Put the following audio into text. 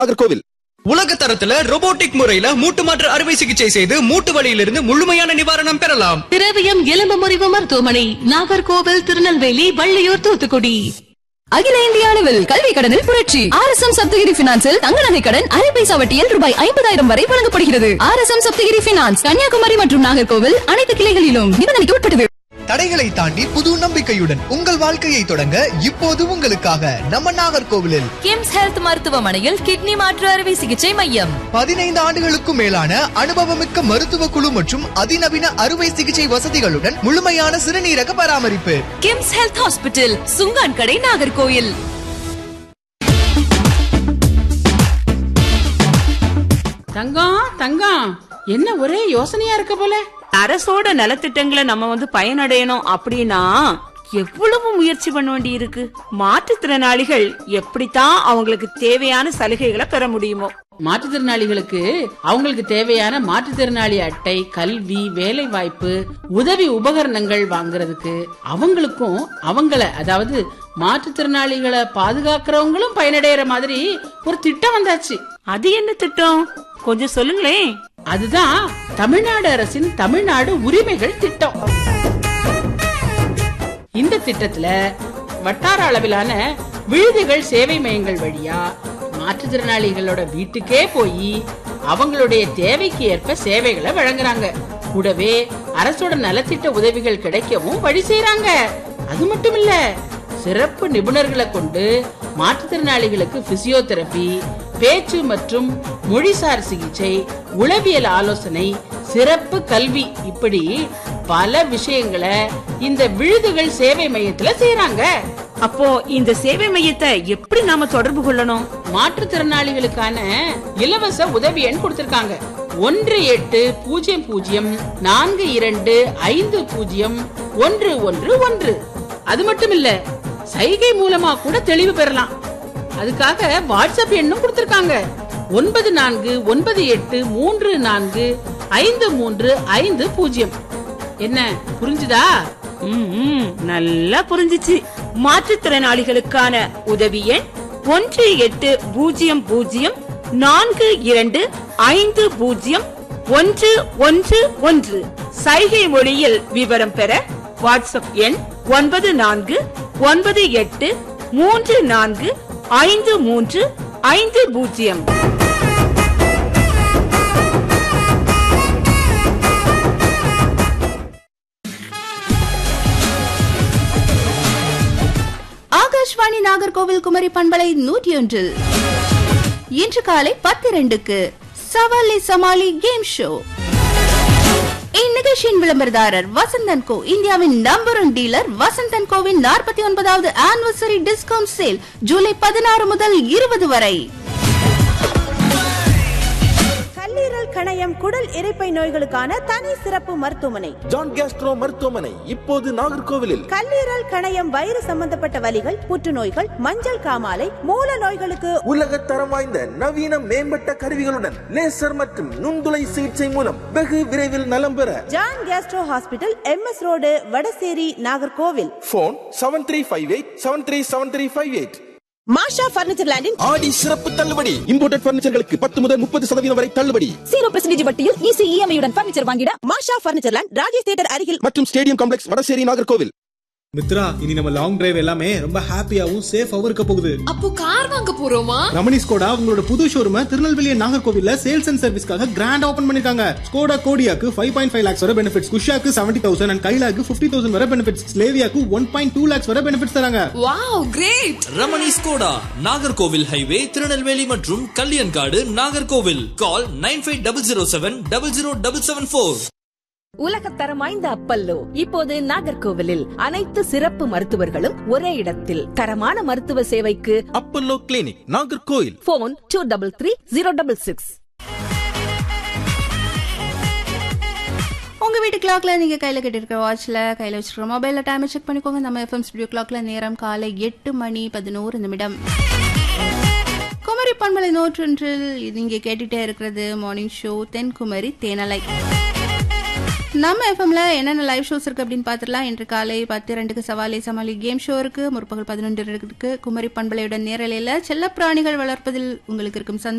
நாகர்கோவில் உலக தரத்துல robotic முறையில மூட்டு மாற்று அறுவை சிகிச்சை செய்து மூட்டு வலியிலிருந்து முழுமையான நிவாரணம் பெறலாம் திரவியம் எலும்பு முறிவு மருத்துவமனை நாகர்கோவில் திருநெல்வேலி வள்ளியூர் தூத்துக்குடி அகில இந்திய அளவில் கல்வி கடனில் புரட்சி ஆர் எஸ் எம் சப்தகிரி பினான்சில் தங்க நகை கடன் அரை பைசா வட்டியில் ரூபாய் ஐம்பதாயிரம் வரை வழங்கப்படுகிறது R S M Sapthagiri finance Kanyakumari மற்றும் நாகர்கோவில் அனைத்து கிளைகளிலும் நிபந்தனைக்கு உட்பட்டது தடைகளை தாண்டி புது நம்பிக்கையுடன் உங்கள் வாழ்க்கையை தொடங்க இப்போது உங்களுக்காக நம்ம நாகர்கோவிலில் கிம்ஸ் ஹெல்த் மருத்துவமனையில் கிட்னி மாற்று அறுவை சிகிச்சை மையம் பதினைந்து ஆண்டுகளுக்கும் மேலான அனுபவமிக்க மருத்துவ குழு மற்றும் அதிநவீன அறுவை சிகிச்சை வசதிகளுடன் முழுமையான சிறுநீரக பராமரிப்பு கிம்ஸ் ஹெல்த் ஹாஸ்பிட்டல் சுங்கான் கடை நாகர்கோயில் தங்கம் தங்கம் என்ன ஒரே யோசனையா இருக்க போல அரசோட நலத்திட்டங்களை நம்ம வந்து பயனடையணும் அப்படின்னா எவ்வளவு முயற்சி பண்ண வேண்டி இருக்கு மாற்றுத்திறனாளிகள் எப்படித்தான் அவங்களுக்கு தேவையான சலுகைகளை பெற முடியுமோ மாற்றுத்திறனாளிகளுக்கு அவங்களுக்கு தேவையான மாற்றுத்திறனாளி அட்டை கல்வி வேலை வாய்ப்பு உதவி உபகரணங்கள் வாங்குறதுக்கு அவங்களுக்கும் அவங்கள அதாவது மாற்றுத்திறனாளிகளை பாதுகாக்கிறவங்களும் பயனடைகிற மாதிரி ஒரு திட்டம் வந்தாச்சு அது என்ன திட்டம் கொஞ்சம் சொல்லுங்களேன் அதுதான் தமிழ்நாடு அரசின் தமிழ்நாடு உரிமைகள் திட்டம் இந்த திட்டத்துல வட்டார அளவிலான விழுதுகள் சேவை மையங்கள் வழியா மாற்றுத்திறனாளிகளோட வீட்டுக்கே போய் அவங்களுடைய தேவைக்கு ஏற்ப சேவைகளை வழங்குறாங்க கூடவே அரசோட நலத்திட்ட உதவிகள் கிடைக்கவும் வழி செய்றாங்க அது மட்டும் இல்ல சிறப்பு நிபுணர்களை கொண்டு மாற்றுத்திறனாளிகளுக்கு பிசியோதெரபி பேச்சு மற்றும் மொழிசார் சிகிச்சை உளவியல் ஆலோசனை சிறப்பு கல்வி இப்படி பல விஷயங்களை இந்த விழுதுகள் சேவை மையத்துல செய்யறாங்க அப்போ இந்த சேவை மையத்தை எப்படி நாம தொடர்பு கொள்ளணும் மாற்றுத்திறனாளிகளுக்கான இலவச உதவி எண் கொடுத்திருக்காங்க ஒன்று எட்டு பூஜ்ஜியம் பூஜ்ஜியம் நான்கு இரண்டு ஐந்து பூஜ்ஜியம் ஒன்று ஒன்று ஒன்று அது மட்டும் இல்ல சைகை மூலமா கூட தெளிவு பெறலாம் அதுக்காக வாட்ஸ்அப் எண்ணும் கொடுத்திருக்காங்க ஒன்பது நான்கு ஒன்பது எட்டு மூன்று நான்கு ஐந்து மூன்று ஐந்து பூஜ்ஜியம் என்ன புரிஞ்சுதா ம், ம், நல்லா புரிஞ்சுச்சு மாற்றுத்திறனாளிகளுக்கான உதவி எண் ஒன்று எட்டு பூஜ்ஜியம் பூஜ்ஜியம் நான்கு இரண்டு ஐந்து பூஜ்ஜியம் ஒன்று ஒன்று ஒன்று சைகை மொழியில் விவரம் பெற வாட்ஸ்அப் எண் ஒன்பது நான்கு ஒன்பது எட்டு மூன்று நான்கு ஐந்து மூன்று ஐந்து பூஜ்ஜியம் ஆகாஷ்வாணி நாகர்கோவில் குமரி பண்பலை நூற்றி ஒன்றில் இன்று காலை பத்து இரண்டுக்கு சவாலி சமாளி கேம் ஷோ இந்நிகழ்ச்சியின் விளம்பரதாரர் வசந்தன் கோ இந்தியாவின் நம்பர் ஒன் டீலர் வசந்தன் கோவின் நாற்பத்தி ஒன்பதாவது ஆனிவர்சரி டிஸ்கவுண்ட் சேல் ஜூலை பதினாறு முதல் இருபது வரை கல்லீரல் கணையம் குடல் இரைப்பை நோய்களுக்கான தனி சிறப்பு மருத்துவமனை ஜான் கேஸ்ட்ரோ மருத்துவமனை இப்போது நாகர்கோவிலில் கல்லீரல் கணையம் வயிறு சம்பந்தப்பட்ட வலிகள் புற்றுநோய்கள் மஞ்சள் காமாலை மூல நோய்களுக்கு உலக தரம் வாய்ந்த நவீன மேம்பட்ட கருவிகளுடன் லேசர் மற்றும் நுண்துளை சிகிச்சை மூலம் வெகு விரைவில் நலம் பெற John gastro hospital MS road Vadasery Nagercoil phone seven three five eight seven three seven three five eight Masha furniture லேண்டின் ஆடி சிறப்பு தள்ளுபடி இம்போர்டட் பர்னிச்சர்களுக்கு பத்து முதல் முப்பது சதவீதம் வரை தள்ளுபடி சீரோ பெர்சன்டேஜ் வட்டியில் ஈஸி இஎம்ஐயுடன் பர்னிச்சர் வாங்கிட Masha furniture land Rajesh theatre அருகில் மற்றும் ஸ்டேடியம் காம்ப்ளெக்ஸ் வடசேரி நாகர்கோவில் மித்ரா இனி நம்ம லாங் டிரைவ் எல்லாமே ரொம்ப ஹாப்பியாவும் சேஃபாவும் இருக்க போகுது அப்போ கார் வாங்க போறோமா ரமணி ஸ்கோடா உங்களோட புது ஷோரூம திருநெல்வேலி நாகர்கோவில்ல சேல்ஸ் அண்ட் சர்வீஸ்க்காக கிராண்ட் ஓபன் பண்ணிருக்காங்க ஸ்கோடா கோடியாக்கு ஃபைவ் பாயிண்ட் ஃபைவ் லேக்ஸ் வரை பெனிஃபிட்ஸ் குஷாக்கு செவன்டி தௌசண்ட் அண்ட் கைலாக்கு ஃபிஃப்டி தௌசண்ட் வரை பெனிஃபிட்ஸ் ஸ்லேவியாக்கு ஒன் பாயிண்ட் டூ லேக்ஸ் வரை பெனிஃபிட்ஸ் தராங்க wow great Ramani Skoda Nagercoil highway Tirunelveli மற்றும் Kalyankadu Nagercoil call nine five double zero seven double zero double seven four உலகத்தரம் வாய்ந்த அப்பல்லோ இப்போது நாகர்கோவிலில் அனைத்து சிறப்பு மருத்துவர்களும் ஒரே இடத்தில் தரமான மருத்துவ சேவைக்கு Apollo clinic Nagercoil phone two double three zero double six உங்க வீட்டு கிளாக்ல நீங்க கையில கட்டிருக்க வாட்ச்ல கையில வச்சிருக்க மொபைல்ல டைம் செக் பண்ணிக்கோங்க நம்ம எஃப்எம் ஸ்டுடியோ கிளாக்ல நேரம் காலை எட்டு மணி பதினோரு நிமிடம் குமரி பண்பலை நூற்றொன்றில் நீங்க கேட்டுட்டே இருக்கிறது மார்னிங் ஷோ தென்குமரி தேனலை நம்ம எஃப்எம்ல என்னென்ன லைவ் ஷோஸ் இருக்கு அப்படின்னு பார்த்துடலாம் இன்று காலை பத்து ரெண்டுக்கு சவாலே சமாளி கேம் ஷோ இருக்கு முற்பகல் பதினொன்று இருக்கு குமரி பண்பலையுடன் நேரலையில செல்லப்பிராணிகள் வளர்ப்பதில் உங்களுக்கு இருக்கும் சந்தேகம்